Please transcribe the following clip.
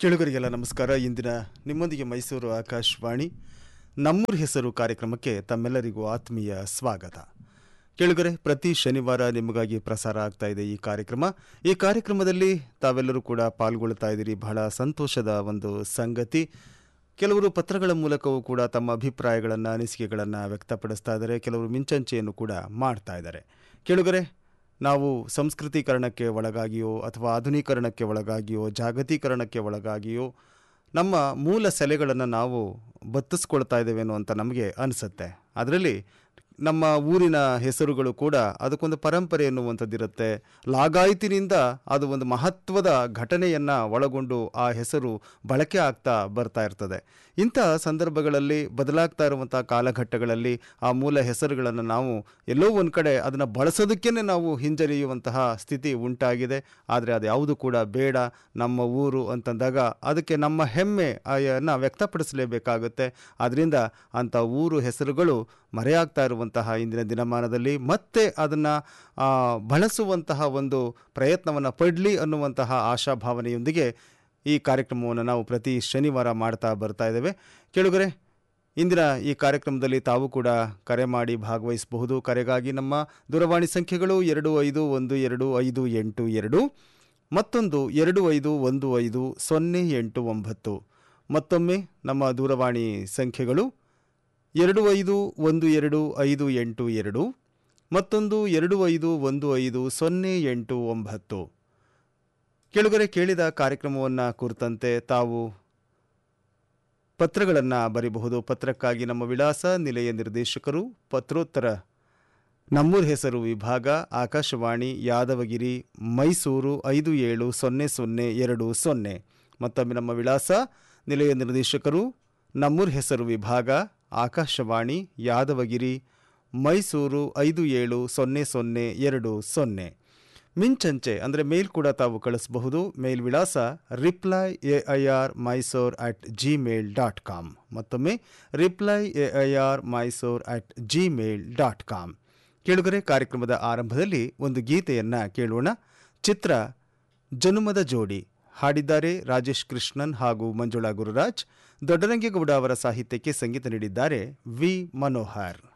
ಕೇಳುಗರಿಗೆಲ್ಲ ನಮಸ್ಕಾರ ಇಂದಿನ ನಿಮ್ಮೊಂದಿಗೆ ಮೈಸೂರು ಆಕಾಶವಾಣಿ ನಮ್ಮೂರ ಹೆಸರು ಕಾರ್ಯಕ್ರಮಕ್ಕೆ ತಮ್ಮೆಲ್ಲರಿಗೂ ಆತ್ಮೀಯ ಸ್ವಾಗತ ಕೇಳುಗರೆ ಪ್ರತಿ ಶನಿವಾರ ನಿಮಗಾಗಿ ಪ್ರಸಾರ ಆಗ್ತಾ ಇದೆ ಈ ಕಾರ್ಯಕ್ರಮ ಈ ಕಾರ್ಯಕ್ರಮದಲ್ಲಿ ತಾವೆಲ್ಲರೂ ಕೂಡ ಪಾಲ್ಗೊಳ್ತಾ ಇದ್ದೀರಿ ಬಹಳ ಸಂತೋಷದ ಒಂದು ಸಂಗತಿ ಕೆಲವರು ಪತ್ರಗಳ ಮೂಲಕವೂ ಕೂಡ ತಮ್ಮ ಅಭಿಪ್ರಾಯಗಳನ್ನು ಅನಿಸಿಕೆಗಳನ್ನು ವ್ಯಕ್ತಪಡಿಸ್ತಾ ಇದ್ದಾರೆ ಕೆಲವರು ಮಿಂಚಂಚೆಯನ್ನು ಕೂಡ ಮಾಡ್ತಾ ಇದ್ದಾರೆ ಕೇಳುಗರೆ ನಾವು ಸಂಸ್ಕೃತೀಕರಣಕ್ಕೆ ಒಳಗಾಗಿಯೋ ಅಥವಾ ಆಧುನೀಕರಣಕ್ಕೆ ಒಳಗಾಗಿಯೋ ಜಾಗತೀಕರಣಕ್ಕೆ ಒಳಗಾಗಿಯೋ ನಮ್ಮ ಮೂಲ ಸೆಲೆಗಳನ್ನು ನಾವು ಬತ್ತಿಸ್ಕೊಳ್ತಾ ಇದ್ದೇವೇನೋ ಅಂತ ನಮಗೆ ಅನಿಸುತ್ತೆ ಅದರಲ್ಲಿ ನಮ್ಮ ಊರಿನ ಹೆಸರುಗಳು ಕೂಡ ಅದಕ್ಕೊಂದು ಪರಂಪರೆ ಎನ್ನುವಂಥದ್ದಿರುತ್ತೆ ಲಾಗಾಯತಿನಿಂದ ಅದು ಒಂದು ಮಹತ್ವದ ಘಟನೆಯನ್ನು ಒಳಗೊಂಡು ಆ ಹೆಸರು ಬಳಕೆ ಆಗ್ತಾ ಬರ್ತಾ ಇರ್ತದೆ ಇಂಥ ಸಂದರ್ಭಗಳಲ್ಲಿ ಬದಲಾಗ್ತಾ ಇರುವಂಥ ಕಾಲಘಟ್ಟಗಳಲ್ಲಿ ಆ ಮೂಲ ಹೆಸರುಗಳನ್ನು ನಾವು ಎಲ್ಲೋ ಒಂದು ಕಡೆ ಅದನ್ನು ಬಳಸೋದಕ್ಕೇ ನಾವು ಹಿಂಜರಿಯುವಂತಹ ಸ್ಥಿತಿ ಉಂಟಾಗಿದೆ ಆದರೆ ಅದು ಯಾವುದು ಕೂಡ ಬೇಡ ನಮ್ಮ ಊರು ಅಂತಂದಾಗ ಅದಕ್ಕೆ ನಮ್ಮ ಹೆಮ್ಮೆ ಅನ್ನು ವ್ಯಕ್ತಪಡಿಸಲೇಬೇಕಾಗುತ್ತೆ ಆದ್ದರಿಂದ ಅಂಥ ಊರು ಹೆಸರುಗಳು ಮರೆಯಾಗ್ತಾ ಇರುವಂತಹ ಇಂದಿನ ದಿನಮಾನದಲ್ಲಿ ಮತ್ತೆ ಅದನ್ನು ಬಳಸುವಂತಹ ಒಂದು ಪ್ರಯತ್ನವನ್ನು ಪಡಲಿ ಅನ್ನುವಂತಹ ಆಶಾಭಾವನೆಯೊಂದಿಗೆ ಈ ಕಾರ್ಯಕ್ರಮವನ್ನು ನಾವು ಪ್ರತಿ ಶನಿವಾರ ಮಾಡ್ತಾ ಬರ್ತಾ ಇದ್ದೇವೆ ಕೇಳುಗರೆ ಇಂದಿನ ಈ ಕಾರ್ಯಕ್ರಮದಲ್ಲಿ ತಾವು ಕೂಡ ಕರೆ ಮಾಡಿ ಭಾಗವಹಿಸಬಹುದು ಕರೆಗಾಗಿ ನಮ್ಮ ದೂರವಾಣಿ ಸಂಖ್ಯೆಗಳು ಎರಡು ಐದು ಒಂದು ಎರಡು ಐದು ಎಂಟು ಎರಡು ಮತ್ತೊಂದು ಎರಡು ಐದು ಒಂದು ಐದು ಸೊನ್ನೆ ಎಂಟು ಒಂಬತ್ತು ಮತ್ತೊಮ್ಮೆ ನಮ್ಮ ದೂರವಾಣಿ ಸಂಖ್ಯೆಗಳು ಎರಡು ಐದು ಒಂದು ಎರಡು ಐದು ಎಂಟು ಎರಡು ಮತ್ತೊಂದು ಎರಡು ಐದು ಒಂದು ಐದು ಸೊನ್ನೆ ಎಂಟು ಒಂಬತ್ತು ಕೆಳಗರೆ ಕೇಳಿದ ಕಾರ್ಯಕ್ರಮವನ್ನು ಕುರಿತಂತೆ ತಾವು ಪತ್ರಗಳನ್ನು ಬರೀಬಹುದು ಪತ್ರಕ್ಕಾಗಿ ನಮ್ಮ ವಿಳಾಸ ನಿಲಯ ನಿರ್ದೇಶಕರು ಪತ್ರೋತ್ತರ ನಮ್ಮೂರ ಹೆಸರು ವಿಭಾಗ ಆಕಾಶವಾಣಿ ಯಾದವಗಿರಿ ಮೈಸೂರು ಐದು ಏಳು ಸೊನ್ನೆ ಸೊನ್ನೆ ಎರಡು ಸೊನ್ನೆ ಮತ್ತೊಮ್ಮೆ ನಮ್ಮ ವಿಳಾಸ ನಿಲಯ ನಿರ್ದೇಶಕರು ನಮ್ಮೂರ ಹೆಸರು ವಿಭಾಗ ಆಕಾಶವಾಣಿ ಯಾದವಗಿರಿ ಮೈಸೂರು ಐದು ಏಳು ಸೊನ್ನೆ ಸೊನ್ನೆ ಎರಡು ಸೊನ್ನೆ ಮಿಂಚಂಚೆ ಅಂದರೆ ಮೇಲ್ ಕೂಡ ತಾವು ಕಳಿಸಬಹುದು ಮೇಲ್ ವಿಳಾಸ reply A I R Mysore at Gmail dot com ಮತ್ತೊಮ್ಮೆ reply A I R Mysore at Gmail dot com ಕೇಳುಗರೆ ಕಾರ್ಯಕ್ರಮದ ಆರಂಭದಲ್ಲಿ ಒಂದು ಗೀತೆಯನ್ನು ಕೇಳೋಣ ಚಿತ್ರ ಜನುಮದ ಜೋಡಿ ಹಾಡಿದ್ದಾರೆ ರಾಜೇಶ್ ಕೃಷ್ಣನ್ ಹಾಗೂ ಮಂಜುಳಾ ಗುರುರಾಜ್ ದೊಡ್ಡರಂಗೇಗೌಡ ಅವರ ಸಾಹಿತ್ಯಕ್ಕೆ ಸಂಗೀತ ನೀಡಿದ್ದಾರೆ ವಿ ಮನೋಹರ್